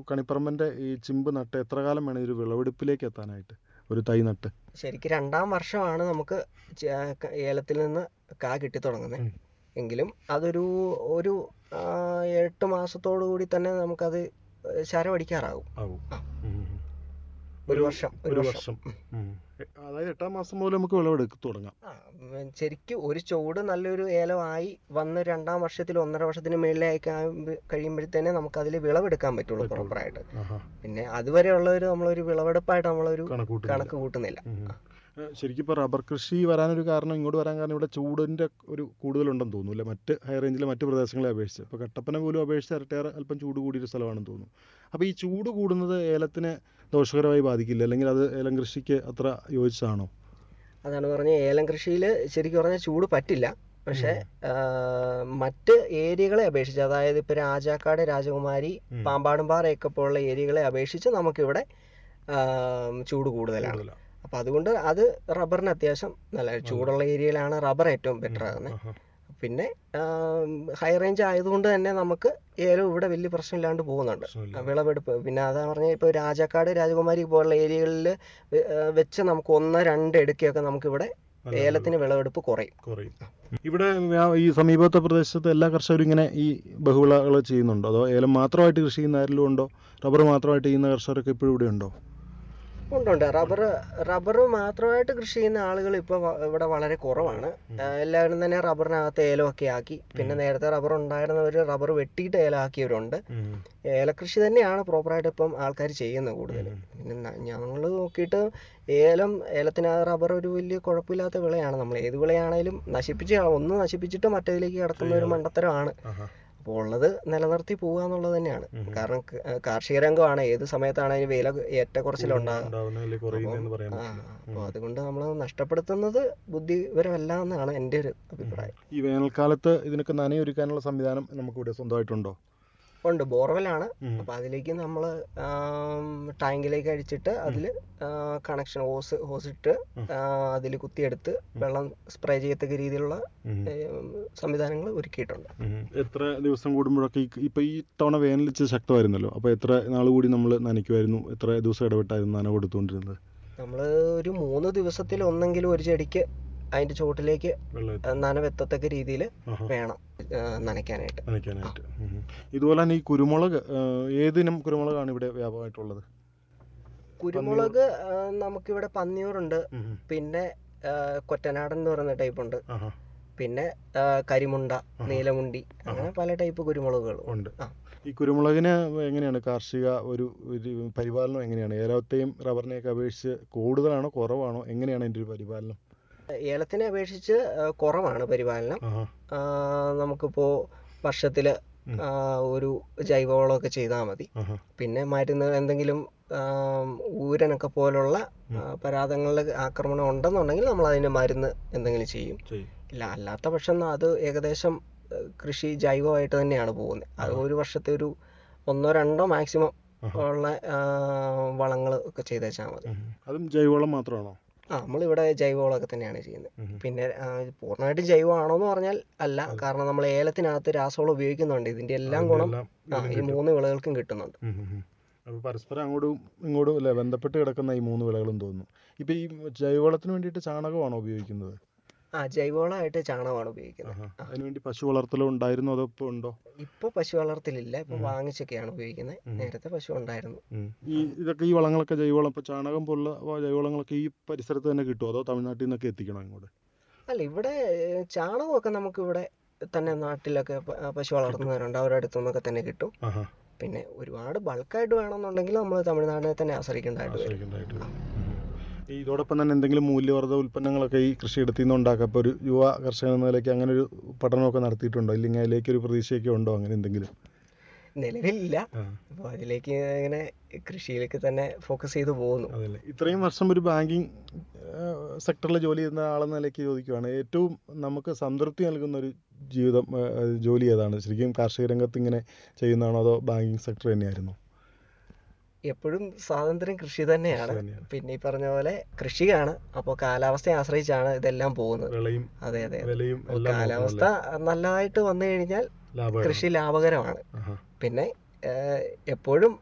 കണിപ്പറമ്പൻ്റെ ഈ ചിമ്പ് നട്ട് എത്ര കാലം വേണം ഒരു വിളവെടുപ്പിലേക്ക് എത്താനായിട്ട് ഒരു തൈ നട്ട് ശരിക്കും രണ്ടാം വർഷമാണ് നമുക്ക് ച- ക- ഏലത്തിൽ നിന്ന് കാ കിട്ടി തുടങ്ങുന്നത് ഉം. എങ്കിലും അതൊരു ഒരു ആ, എട്ട് മാസത്തോടു കൂടി തന്നെ നമുക്കത് ശരമടിക്കാറാകും ആവും ആ. ഉം. ഒരു വർഷം ഒരു വർഷം ഉം. എ- അതായത് എട്ടാം മാസം മുതൽ നമുക്ക് വിളവെടുത്ത് തുടങ്ങാം ആ, ഉം, ശരിക്കും ഒരു ചുവട് നല്ലൊരു ഏലമായി വന്ന് രണ്ടാം വർഷത്തിൽ ഒന്നര വർഷത്തിന് മേളിലായി കഴിയുമ്പ- കഴിയുമ്പോഴത്തേനെ നമുക്ക് അതിൽ വിളവെടുക്കാൻ പറ്റുള്ളൂ പറ്റുള്ളൂ. പ്രോപ്പറായിട്ട് ആഹാ. പിന്നെ അതുവരെയുള്ള ഒരു നമ്മളൊരു വിളവെടുപ്പായിട്ട് നമ്മളൊരു കണക്ക് കൂട്ടുന്നില്ല. കണക്ക് കൂട്ടുന്നില്ല ഉം. ഏ, ശരിക്കും ഇപ്പോൾ റബ്ബർ കൃഷി വരാനൊരു കാരണം ഇങ്ങോട്ട് വരാൻ കാരണം ഇവിടെ ചൂടിൻ്റെ ഒരു കൂടുതലുണ്ടെന്ന് തോന്നുന്നു അല്ലേ മറ്റ് ഹൈ റേഞ്ചിലെ മറ്റ് പ്രദേശങ്ങളെ അപേക്ഷിച്ച് ഇപ്പോൾ കട്ടപ്പന പോലും അപേക്ഷിച്ച് ഇരട്ടേറെ അല്പം ചൂട് കൂടിയൊരു സ്ഥലമാണെന്ന് തോന്നുന്നു അപ്പോൾ ഈ ചൂട് കൂടുന്നത് ഏലത്തിന് ദോഷകരമായി ബാധിക്കില്ല അല്ലെങ്കിൽ അത് ഏലം കൃഷിക്ക് അത്ര യോജിച്ചതാണോ അതാണ് പറഞ്ഞ ഏലം കൃഷിയിൽ ശരിക്കും പറഞ്ഞാൽ ചൂട് പറ്റില്ല പക്ഷെ മറ്റ് ഏരിയകളെ അപേക്ഷിച്ച് അതായത് ഇപ്പൊ രാജാക്കാട് രാജകുമാരി ഉം. പാമ്പാടുംപാറയൊക്കെ പോലുള്ള ഏരിയകളെ അപേക്ഷിച്ച് നമുക്കിവിടെ ആ, ചൂട് കൂടുതലാണ് കൂടുതലാ. അപ്പൊ അതുകൊണ്ട് അത് റബ്ബറിന് അത്യാവശ്യം നല്ല ചൂടുള്ള ഏരിയയിലാണ് റബ്ബർ ഏറ്റവും ബെറ്റർ ആകുന്നത് ആഹാ. പിന്നെ ഹൈ റേഞ്ച് ആയതുകൊണ്ട് തന്നെ നമുക്ക് ഏലം ഇവിടെ വലിയ പ്രശ്നമില്ലാണ്ട് പോകുന്നുണ്ട് പ്രശ്നമില്ല. വിളവെടുപ്പ് പിന്നെ അതാ പറഞ്ഞ ഇപ്പോൾ രാജാക്കാട് രാജകുമാരി പോലുള്ള ഏരിയകളിൽ വെച്ച് നമുക്ക് ഒന്ന് രണ്ട് എടുക്കുകയൊക്കെ നമുക്കിവിടെ നല്ല ഏലത്തിന് വിളവെടുപ്പ് കുറയും കുറയും ഇവിടെ വ്യാ- ഈ സമീപത്തെ പ്രദേശത്ത് എല്ലാ കർഷകരും ഇങ്ങനെ ഈ ബഹുവിളകൾ ചെയ്യുന്നുണ്ടോ അതോ ഏലം മാത്രമായിട്ട് കൃഷി ചെയ്യുന്ന ആരെങ്കിലും ഉണ്ടോ റബ്ബർ മാത്രമായിട്ട് ചെയ്യുന്ന കർഷകരൊക്കെ ഇപ്പോഴും ഇവിടെ ഉണ്ടോ ഉണ്ടുണ്ട് റബ്ബർ റബ്ബർ മാത്രമായിട്ട് കൃഷി ചെയ്യുന്ന ആളുകൾ ഇപ്പോൾ ഇവിടെ വളരെ കുറവാണ് ആ, എല്ലാവരും തന്നെ റബ്ബറിനകത്ത് ഏലമൊക്കെ ആക്കി പിന്നെ നേരത്തെ റബ്ബർ ഉണ്ടായിരുന്നവർ റബ്ബർ വെട്ടിയിട്ട് ഏലമാക്കിയവരുണ്ട് ഏലകൃഷി തന്നെയാണ് പ്രോപ്പറായിട്ട് ഇപ്പം ആൾക്കാർ ചെയ്യുന്നത് കൂടുതൽ പിന്നെ ഞങ്ങൾ നോക്കിയിട്ട് ഏലം ഏലത്തിന് റബ്ബർ ഒരു വലിയ കുഴപ്പമില്ലാത്ത വിളയാണ് നമ്മൾ ഏത് വിളയാണേലും നശിപ്പിച്ച് കള- ഒന്ന് നശിപ്പിച്ചിട്ട് മറ്റേതിലേക്ക് കടത്തുന്ന ഒരു മണ്ടത്തരമാണ് ആഹാ. അപ്പോൾ ഉള്ളത് നിലനിർത്തി പോവുക എന്നുള്ളത് തന്നെയാണ് കാരണം ക- കാർഷിക രംഗമാണ് ഏത് സമയത്താണെങ്കിലും വില ഏറ്റക്കുറച്ചിലുണ്ടാകും ഉണ്ടാവുന്നതിൽ കുറയുന്നതെന്ന് പറയാൻ ആ പറ്റില്ല അപ്പോൾ അതുകൊണ്ട് നമ്മൾ നഷ്ടപ്പെടുത്തുന്നത് ബുദ്ധിപരമല്ല എന്നാണ് എൻ്റെ ഒരു അഭിപ്രായം ഈ വേനൽക്കാലത്ത് ഇതിനൊക്കെ നനയൊരുക്കാനുള്ള സംവിധാനം നമുക്കിവിടെ സ്വന്തമായിട്ടുണ്ടോ ഉണ്ട് ബോർവെല്ലാണ് ഉം. അപ്പോൾ അതിലേക്ക് നമ്മൾ ടാങ്കിലേക്ക് അടിച്ചിട്ട് അതിൽ കണക്ഷൻ ഹോസ് ഹോസ് ഇട്ട് അതിൽ കുത്തിയെടുത്ത് വെള്ളം സ്പ്രേ ചെയ്യത്തക്ക രീതിയിലുള്ള ഉം. സംവിധാനങ്ങൾ ഒരുക്കിയിട്ടുണ്ട് ഉം. എത്ര ദിവസം കൂടുമ്പോഴൊക്കെ ഈ ഇപ്പൊ ഈ തവണ വേനൽ ഇച്ചിരി ശക്തമായിരുന്നല്ലോ അപ്പൊ എത്ര നാൾ കൂടി നമ്മൾ നനയ്ക്കുമായിരുന്നു എത്ര ദിവസം ഇടവിട്ടായിരുന്നു നന കൊടുത്തുകൊണ്ടിരുന്നത് നമ്മൾ ഒരു മൂന്ന് ദിവസത്തിൽ ഒന്നെങ്കിലും ഒരു ചെടിക്ക് അതിൻ്റെ ചുവട്ടിലേക്ക് വെള്ളം നനവെത്തത്തക്ക രീതിയിൽ ആഹാ. വേണം ആ, നനയ്ക്കാനായിട്ട് നനയ്ക്കാനായിട്ട് ഉം. ഇതുപോലെ തന്നെ ഈ കുരുമുളക് ആ, ഏതിനം കുരുമുളകാണ് ഇവിടെ വ്യാപകമായിട്ടുള്ളത് കുരുമുളക് ആ, നമുക്കിവിടെ പന്നിയൂറുണ്ട് ഉം. പിന്നെ ആ, കൊറ്റനാടൻ എന്ന് പറയുന്ന ടൈപ്പ് ഉണ്ട് ആഹാ. പിന്നെ ആ, കരിമുണ്ട നീലമുണ്ടി അങ്ങനെ പല ടൈപ്പ് കുരുമുളകുകളും ഉണ്ട് ആ. ഈ കുരുമുളകിന് എങ്ങനെയാണ് കാർഷിക ഒരു ഒരു പരിപാലനം എങ്ങനെയാണ് ഏലത്തെയും റബ്ബറിനെയൊക്കെ അപേക്ഷിച്ച് കൂടുതലാണോ കുറവാണോ എങ്ങനെയാണ് അതിൻ്റെ ഒരു പരിപാലനം ഏലത്തിനെ അപേക്ഷിച്ച് ആ, കുറവാണ് പരിപാലനം ആഹാ. ആ, നമുക്കിപ്പോൾ വർഷത്തിൽ ഉം. ഒരു ജൈവവളമൊക്കെ ചെയ്താൽ മതി ആഹാ. പിന്നെ മരുന്ന് എന്തെങ്കിലും ആ, ഊരനൊക്കെ പോലുള്ള ആ, പരാതങ്ങളുടെ ആക്രമണം ഉണ്ടെന്നുണ്ടെങ്കിൽ നമ്മൾ അതിന് മരുന്ന് എന്തെങ്കിലും ചെയ്യും ചെയ്യും ഇല്ല അല്ലാത്ത പക്ഷം അത് ഏകദേശം ആ, കൃഷി ജൈവമായിട്ട് തന്നെയാണ് പോകുന്നത് അത് ഒരു വർഷത്തെ ഒരു ഒന്നോ രണ്ടോ മാക്സിമം ആഹാ. ഉള്ള വളങ്ങൾ ഒക്കെ ചെയ്തേച്ചാൽ മതി ഉം. അതും ജൈവവളം മാത്രമാണോ ആ നമ്മളിവിടെ ജൈവവളമൊക്കെ തന്നെയാണ് ചെയ്യുന്നത് ഉം. പിന്നെ ആ, പൂർണ്ണമായിട്ടും ജൈവമാണോ എന്ന് പറഞ്ഞാൽ അല്ല കാരണം നമ്മൾ ഏലത്തിനകത്ത് രാസവളം ഉപയോഗിക്കുന്നുണ്ട് ഇതിന്റെ എല്ലാം ഗുണം എല്ലാം ആ ഈ മൂന്ന് വിളകൾക്കും കിട്ടുന്നുണ്ട് ഉം ഉം ഉം. അപ്പോൾ പരസ്പരം അങ്ങോട്ടും ഇങ്ങോട്ടും അല്ലേ ബന്ധപ്പെട്ട് കിടക്കുന്ന ഈ മൂന്ന് വിളകളും തോന്നുന്നു ഇപ്പൊ ഈ ജൈവവളത്തിന് വേണ്ടിയിട്ട് ചാണകമാണോ ഉപയോഗിക്കുന്നത് ആ ജൈവവളമായിട്ട് ചാണകമാണ് ഉപയോഗിക്കുന്നത് ആഹാ. അതിനുവേണ്ടി പശു വളർത്തലോ ഉണ്ടായിരുന്നോ അതോ ഇപ്പോൾ ഉണ്ടോ ഇപ്പൊ പശു വളർത്തലില്ല ഇപ്പൊ വാങ്ങിച്ചൊക്കെയാണ് ഉപയോഗിക്കുന്നത് നേരത്തെ പശു ഉണ്ടായിരുന്നു ഉം. ഈ ഇതൊക്കെ ഈ വളങ്ങളൊക്കെ ജൈവവളം ഇപ്പോൾ ചാണകം പോലുള്ള വ- ജൈവവളങ്ങളൊക്കെ ഈ പരിസരത്ത് തന്നെ കിട്ടുമോ അതോ തമിഴ്നാട്ടിൽ നിന്നൊക്കെ എത്തിക്കണോ ഇങ്ങോട്ട് അല്ല ഇവിടെ ഏ, ചാണകമൊക്കെ നമുക്ക് ഇവിടെ തന്നെ നാട്ടിലൊക്കെ പ- ആ, പശു വളർത്തുന്നവരുണ്ട് അവരുടെ അടുത്തു നിന്നൊക്കെ തന്നെ കിട്ടും ആഹാ പിന്നെ ഒരുപാട് ബൾക്കായിട്ട് വേണമെന്നുണ്ടെങ്കിൽ നമ്മൾ തമിഴ്നാടിനെ തന്നെ ആശ്രയിക്കേണ്ടതായിട്ട് വരും ആശ്രയിക്കേണ്ടതായിട്ട് വരും. ഉം. ഈ ഇതോടൊപ്പം തന്നെ എന്തെങ്കിലും മൂല്യവർദ്ധിത ഉൽപ്പന്നങ്ങളൊക്കെ ഈ കൃഷിയിടത്തിൽ നിന്ന് ഉണ്ടാക്കാം അപ്പോൾ ഒരു യുവ കർഷകൻ എന്ന നിലയ്ക്ക് അങ്ങനെ ഒരു പഠനമൊക്കെ നടത്തിയിട്ടുണ്ടോ ഇല്ലെങ്കിൽ അതിലേക്ക് ഒരു പ്രതീക്ഷയൊക്കെ ഉണ്ടോ അങ്ങനെ എന്തെങ്കിലും നിലവിലില്ല ആ. അപ്പോൾ അതിലേക്ക് ഇങ്ങനെ കൃഷിയിലേക്ക് തന്നെ ഫോക്കസ് ചെയ്തു പോകുന്നു അതല്ലേ ഇത്രയും വർഷം ഒരു ബാങ്കിങ് സെക്ടറിൽ ജോലി ചെയ്യുന്ന ആളെന്ന നിലയ്ക്ക് ചോദിക്കുവാണ് ഏറ്റവും നമുക്ക് സംതൃപ്തി നൽകുന്ന ഒരു ജീവിതം ആ, ജോലി ഏതാണ് ശരിക്കും കാർഷിക രംഗത്ത് ഇങ്ങനെ ചെയ്യുന്നതാണോ അതോ ബാങ്കിങ് സെക്ടർ തന്നെയായിരുന്നു എപ്പോഴും സ്വാതന്ത്ര്യം കൃഷി തന്നെയാണ് കൃഷി തന്നെയാണ്. പിന്നെ ഈ പറഞ്ഞ പോലെ കൃഷിയാണ് അപ്പോൾ കാലാവസ്ഥയെ ആശ്രയിച്ചാണ് ഇതെല്ലാം പോകുന്നത് വിളയും അതെ അതെ വിലയും അപ്പോൾ എല്ലാം കാലാവസ്ഥ നല്ലതായിട്ട് വന്നു കഴിഞ്ഞാൽ ലാഭം കൃഷി ലാഭകരമാണ് ആഹാ. പിന്നെ ഏഹ്, എപ്പോഴും